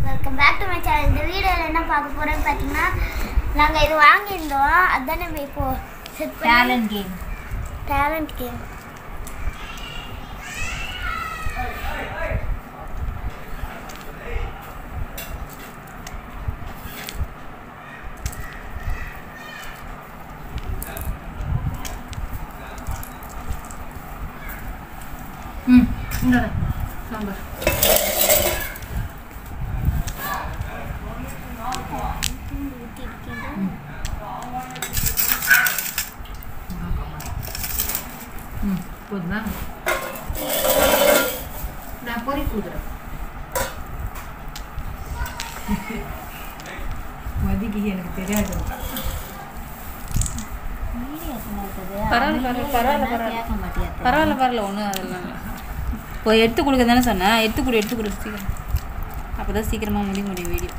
Welcome back to my channel இந்த வீடியோவில் என்ன பார்க்க போகிறோன்னு பார்த்தீங்கன்னா நாங்கள் இது வாங்கியிருந்தோம் அதுதான் நம்ம இப்போ செட் பண்ணி டேலண்ட் கேம் டேலண்ட் கேம் ம் இந்த சாம்பார் ம் போதுமா நான் பொறி கூதுறேன் மதிக்கு எனக்கு தெரியாது பரவாயில்ல, பரவாயில்ல, பரவாயில்ல, பரவாயில்ல. கேட்க மாட்டியா பரவாயில்ல பரவாயில்ல ஒன்றும் அதெல்லாம் இல்லை இப்போ எடுத்து கொடுக்க தானே சொன்னேன் எடுத்து கொடு எடுத்து கொடு சீக்கிரம் அப்போ தான் சீக்கிரமாக முடிய முடியும் வீடியோ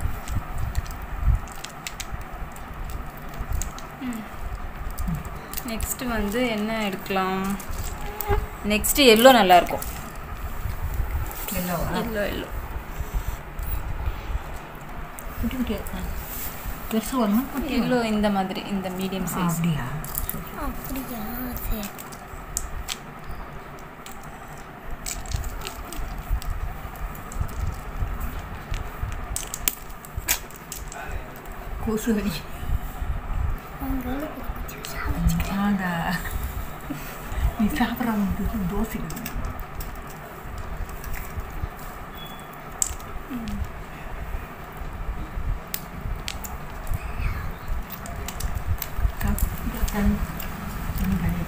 நெக்ஸ்ட்டு வந்து என்ன எடுக்கலாம் நெக்ஸ்ட்டு எல்லோ நல்லாயிருக்கும் எல்லோவா எல்லோ எல்லோ குட்டி குட்டி பெருசு வருமா குட்டி எல்லோ இந்த மாதிரி இந்த மீடியம் வருமா? சைஸ் அப்படியா அப்படியா சரி கொசு அடி ஆடா நீ சாப்பிட்றவங்களுக்கு தோசை இடு. சாப்~ தண்ணி தண்ணி கழுவி.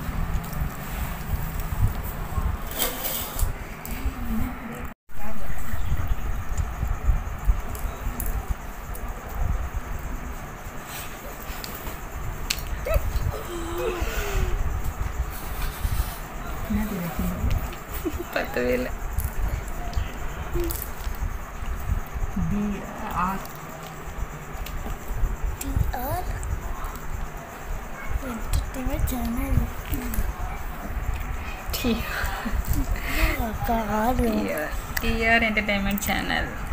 என்னது வைக்கணும்? பத்தவே இல்லை P R R entertainment channel ஆறு டிஆர் என்டர்டைன்மெண்ட் சேனல்